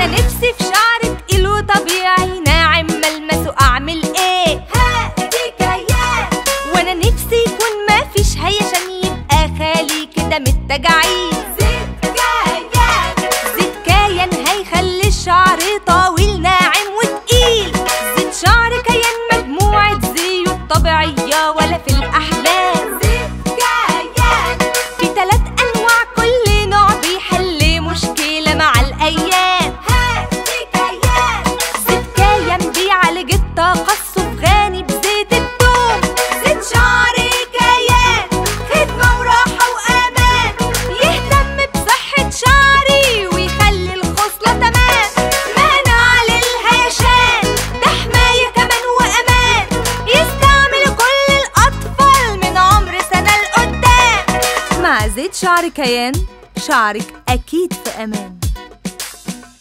وانا نفسي في شعر تقيل وطبيعي ناعم ملمسه اعمل ايه هاتي كيان وانا نفسي يكون ما فيش هيشان يبقى خالي كده من التجاعيد زيت كيان زيت كاين هيخلي الشعر طويل ناعم وتقيل زيت شعر كيان مجموعة زيوت طبيعية ولا في الأحلام زيت كيان في تلات أنواع كل نوع بيحل مشكلة مع الأيام هاتي كيان زيت كاين بيعالج التقصف غني بزيت الثوم زيت شعري كيان خدمة وراحة وأمان يهتم بصحة شعري ويخلي الخصلة تمام منع للهيشان ده حماية كمان وأمان يستعمل كل الأطفال من عمر سنة لقدام مع زيت شعر كيان شعرك أكيد في أمان